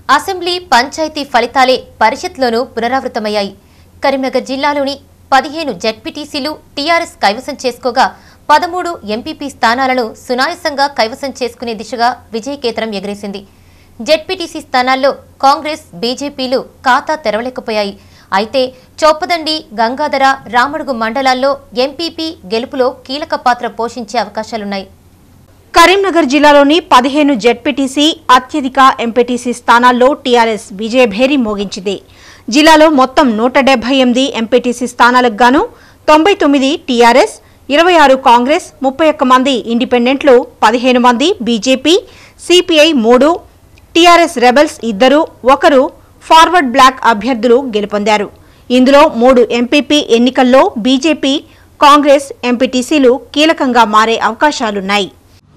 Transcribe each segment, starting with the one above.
assembly panchayat ఫలితాలే పరిషత్లోనూ పునరావృతమయ్యాయి కరీంనగర్ జిల్లాలోని పదిహేను జడ్పీటీసీలు టీఆర్ఎస్ కైవసం చేసుకోగా పదమూడు ఎంపీపీ స్థానాలను సునాయాసంగా కైవసం చేసుకునే దిశగా విజయకేతనం ఎగరేసింది జెడ్పీటీసీ స్థానాల్లో కాంగ్రెస్ బీజేపీలు ఖాతా తెరవలేకపోయాయి అయితే చొప్పదండి గంగాధర రామడుగు మండలాల్లో ఎంపీపీ గెలుపులో కీలక పాత్ర పోషించే అవకాశాలున్నాయి కరీంనగర్ జిల్లాలోని పదిహేను జెడ్పీటీసీ అత్యధిక ఎంపీటీసీ స్థానాల్లో టీఆర్ఎస్ విజయభేరి మోగించింది జిల్లాలో మొత్తం నూట డెబ్బై ఎనిమిది ఎంపీటీసీ స్థానాలకు గాను తొంభై తొమ్మిది టీఆర్ఎస్ ఇరవై ఆరు కాంగ్రెస్ ముప్పై ఒక్క మంది ఇండిపెండెంట్లు పదిహేను మంది బీజేపీ సిపిఐ మూడు టీఆర్ఎస్ రెబల్స్ ఇద్దరు ఒకరు ఫార్వర్డ్ బ్లాక్ అభ్యర్థులు గెలుపొందారు ఇందులో మూడు ఎంపీపీ ఎన్నికల్లో బీజేపీ కాంగ్రెస్ ఎంపీటీసీలు కీలకంగా మారే అవకాశాలున్నాయి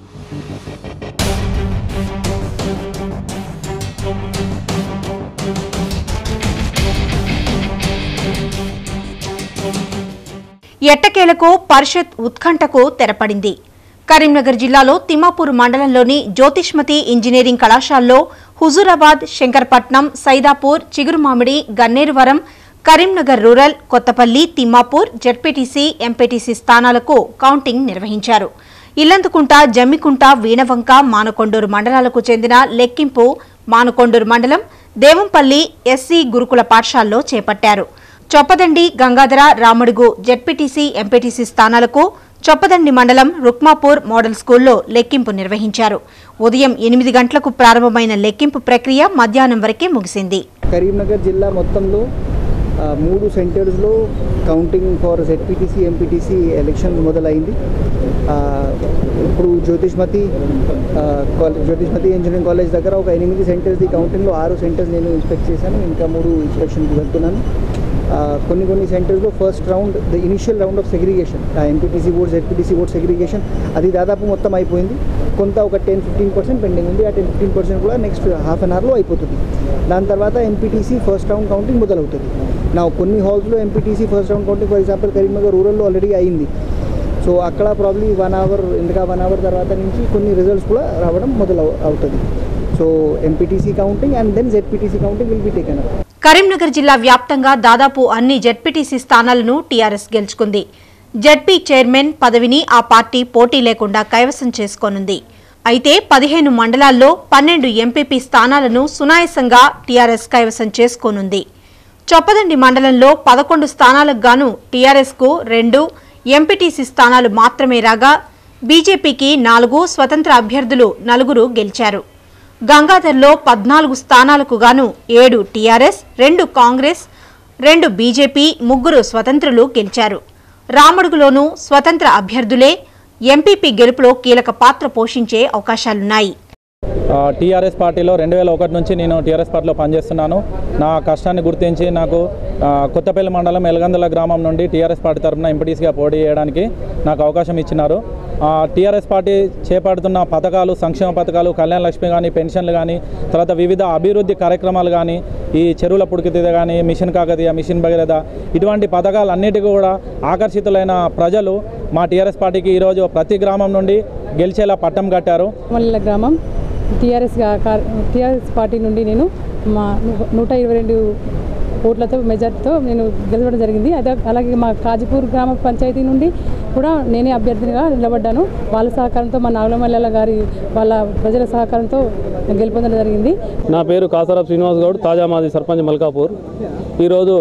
ఎట్టకేలకు పరిషత్ ఉత్కంఠకు తెరపడింది కరీంనగర్ జిల్లాలో తిమ్మాపూర్ మండలంలోని జ్యోతిష్మతి ఇంజనీరింగ్ కళాశాలలో Huzurabad Shankarapatnam Saidapur Chigurumamidi Gannervaram Karimnagar rural Kothapalli Thimmapur ZPTC MPTC స్థానాలకు కౌంటింగ్ నిర్వహించారు ఇల్లందుకుంట జమ్మికుంట వీణవంక మానకొండూరు మండలాలకు చెందిన లెక్కింపు మానకొండూరు మండలం దేవంపల్లి ఎస్సీ గురుకుల పాఠశాలలో చేపట్టారు చొప్పదండి గంగాధర రామడుగు జెడ్పీటీసీ ఎంపీటీసీ స్థానాలకు చొప్పదండి మండలం రుక్మాపూర్ మోడల్ స్కూల్లో లెక్కింపు నిర్వహించారు ఉదయం ఎనిమిది గంటలకు ప్రారంభమైన లెక్కింపు ప్రక్రియ మధ్యాహ్నం వరకే ముగిసింది కరీంనగర్ జిల్లా మొత్తంలో ఆ, మూడు సెంటర్స్లో counting for ZPTC MPTC election మొదలైంది ఆ, ఇప్పుడు జ్యోతిష్మతి ఆ, కాలేజ్ జ్యోతిష్మతి ఇంజనీరింగ్ కాలేజ్ దగ్గర ఒక ఎనిమిది సెంటర్స్ది కౌంటింగ్లో ఆరు సెంటర్స్ నేను ఇన్స్పెక్ట్ చేశాను ఇంకా మూడు ఇన్స్పెక్షన్కి వెళ్తున్నాను ఆ, కొన్ని కొన్ని సెంటర్స్లో first round the initial round of segregation MPTC board ZPTC board segregation అది దాదాపు మొత్తం అయిపోయింది కొంత ఒక టెన్ ఫిఫ్టీన్ పర్సెంట్ పెండింగ్ ఉంది ఆ టెన్ ఫిఫ్టీన్ పర్సెంట్ కూడా నెక్స్ట్ హాఫ్ అన్ అవర్లో అయిపోతుంది దాని తర్వాత ఎంపీటీసీ ఫస్ట్ రౌండ్ కౌంటింగ్ మొదలవుతుంది నా కొన్ని హాల్స్లో MPTC first round counting for example Karimnagar రూరల్లో ఆల్రెడీ అయింది సో అక్కడ ప్రాబ్లీ వన్ అవర్ ఇంకా వన్ అవర్ తర్వాత నుంచి కొన్ని రిజల్ట్స్ కూడా రావడం మొదలు అవుతుంది so MPTC counting and then ZPTC counting will be taken up Karimnagar జిల్లా వ్యాప్తంగా దాదాపు అన్ని జెడ్పీటీసీ స్థానాలను టీఆర్ఎస్ గెలుచుకుంది జెడ్పీ చైర్మన్ పదవిని ఆ పార్టీ పోటీ లేకుండా కైవసం చేసుకోనుంది అయితే పదిహేను మండలాల్లో పన్నెండు ఎంపీపీ స్థానాలను సునాయాసంగా టీఆర్ఎస్ కైవసం చేసుకోనుంది చొప్పదండి మండలంలో పదకొండు స్థానాలకు గాను టీఆర్ఎస్కు రెండు ఎంపీటీసీ స్థానాలు మాత్రమే రాగా బీజేపీకి నాలుగు స్వతంత్ర అభ్యర్థులు నలుగురు గెలిచారు గంగాధర్లో పద్నాలుగు స్థానాలకు గాను ఏడు టీఆర్ఎస్ రెండు కాంగ్రెస్ రెండు బీజేపీ ముగ్గురు స్వతంత్రులు గెలిచారు రామడుగులోనూ స్వతంత్ర అభ్యర్థులే ఎంపీపీ గెలుపులో కీలక పాత్ర పోషించే అవకాశాలున్నాయి టీఆర్ఎస్ పార్టీలో రెండు వేల ఒకటి నుంచి నేను టీఆర్ఎస్ పార్టీలో పనిచేస్తున్నాను నా కష్టాన్ని గుర్తించి నాకు ఆ, కొత్తపల్లి మండలం ఎలగందల గ్రామం నుండి టీఆర్ఎస్ పార్టీ తరఫున ఎంపీటీసీగా పోటీ చేయడానికి నాకు అవకాశం ఇచ్చినారు ఆ, టీఆర్ఎస్ పార్టీ చేపడుతున్న పథకాలు సంక్షేమ పథకాలు కళ్యాణ లక్ష్మి కానీ పెన్షన్లు కానీ తర్వాత వివిధ అభివృద్ధి కార్యక్రమాలు కానీ ఈ చెరువుల పుడికితీత కానీ మిషన్ కాకతీయ మిషన్ భగీరథ ఇటువంటి పథకాలన్నిటికీ కూడా ఆకర్షితులైన ప్రజలు మా టీఆర్ఎస్ పార్టీకి ఈరోజు ప్రతి గ్రామం నుండి గెలిచేలా పట్టం కట్టారు మల్ల గ్రామం టీఆర్ఎస్ టీఆర్ఎస్ పార్టీ నుండి నేను మా ను- నూట ఇరవై రెండు ఓట్లతో మెజార్టీతో నేను గెలవడం జరిగింది అదే అలాగే మా కాజీపూర్ గ్రామ పంచాయతీ నుండి కూడా నేనే అభ్యర్థినిగా నిలబడ్డాను వాళ్ళ సహకారంతో మా నాగలమల్లెల గారి వాళ్ళ ప్రజల సహకారంతో గెలుపొందడం జరిగింది నా పేరు కాసారావు శ్రీనివాస్ గౌడ్ తాజా మాది సర్పంచ్ మల్కాపూర్ ఈరోజు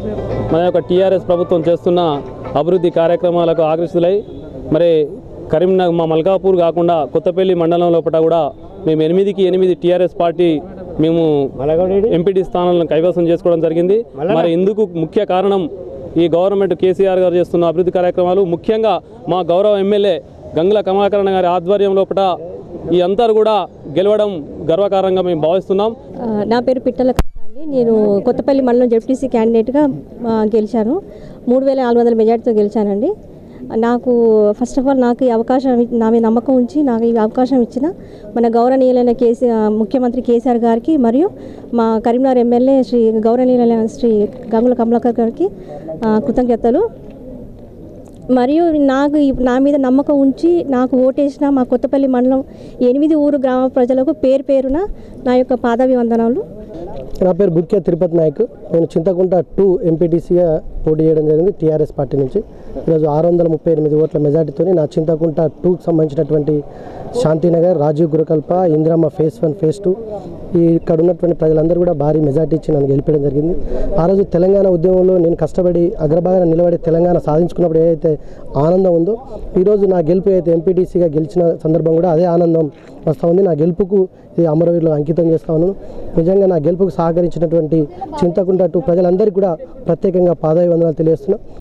మన యొక్క టీఆర్ఎస్ ప్రభుత్వం చేస్తున్న అభివృద్ధి కార్యక్రమాలకు ఆకర్షితులై మరి కరీంనగర్ మా మల్కాపూర్ కాకుండా కొత్తపల్లి మండలం లోపల కూడా మేము ఎనిమిదికి ఎనిమిది టీఆర్ఎస్ పార్టీ మేము ఎంపీటీ స్థానాలను కైవసం చేసుకోవడం జరిగింది మరి ఇందుకు ముఖ్య కారణం ఈ గవర్నమెంట్ కేసీఆర్ గారు చేస్తున్న అభివృద్ధి కార్యక్రమాలు ముఖ్యంగా మా గౌరవ ఎమ్మెల్యే గంగుల కమలాకరణ గారి ఆధ్వర్యం లోపల ఈ అందరూ కూడా గెలవడం గర్వకారంగా మేము భావిస్తున్నాం ఆ, నా పేరు పిట్టల కృష్ణ అండి నేను కొత్తపల్లి మండలం జెడ్పీసీ క్యాండిడేట్గా ఆ, గెలిచాను మూడు వేల నాలుగు వందల మెజార్టీతో గెలిచానండి నాకు ఫస్ట్ ఆఫ్ ఆల్ నాకు ఈ అవకాశం ఇ- నా మీద నమ్మకం ఉంచి నాకు ఈ అవకాశం ఇచ్చిన మన గౌరవనీయులైన కేసీ ఆ, ముఖ్యమంత్రి కేసీఆర్ గారికి మరియు మా కరీంనగర్ ఎమ్మెల్యే శ్రీ గౌరవనీయులైన శ్రీ గంగుల కమలాకర్ గారికి ఆ, కృతజ్ఞతలు మరియు నాకు ఈ- నా మీద నమ్మకం ఉంచి నాకు ఓటేసిన మా కొత్తపల్లి మండలం ఎనిమిది ఊరు గ్రామ ప్రజలకు పేరు పేరున నా యొక్క పాదాభివందనాలు నా పేరు బుక్య తిరుపతి నాయక్ నేను చింతకుంట టూ ఎంపీటీసీగా పోటీ చేయడం జరిగింది టీఆర్ఎస్ పార్టీ నుంచి ఈరోజు ఆరు వందల ముప్పై ఎనిమిది ఓట్ల మెజార్టీతో నా చింతకుంట టూకి సంబంధించినటువంటి శాంతినగర్ రాజీవ్ గురుకల్ప Indiramma phase one phase two ఈ ఇక్కడ ఉన్నటువంటి ప్రజలందరూ కూడా భారీ మెజార్టీ ఇచ్చి నన్ను గెలిపించడం జరిగింది ఆ రోజు తెలంగాణ ఉద్యమంలో నేను కష్టపడి అగ్రభాగాన నిలబడి తెలంగాణ సాధించుకున్నప్పుడు ఏదైతే ఆనందం ఉందో ఈరోజు నా గెలుపు అయితే ఎంపీటీసీగా గెలిచిన సందర్భం కూడా అదే ఆనందం వస్తూ ఉంది నా గెలుపుకు ఇది అమరవీరులు అంకితం చేస్తా ఉన్నాను నిజంగా నా గెలుపుకు సహకరించినటువంటి చింతకుంట టు ప్రజలందరికీ కూడా ప్రత్యేకంగా పాదాభివందనాలు తెలియజేస్తున్నా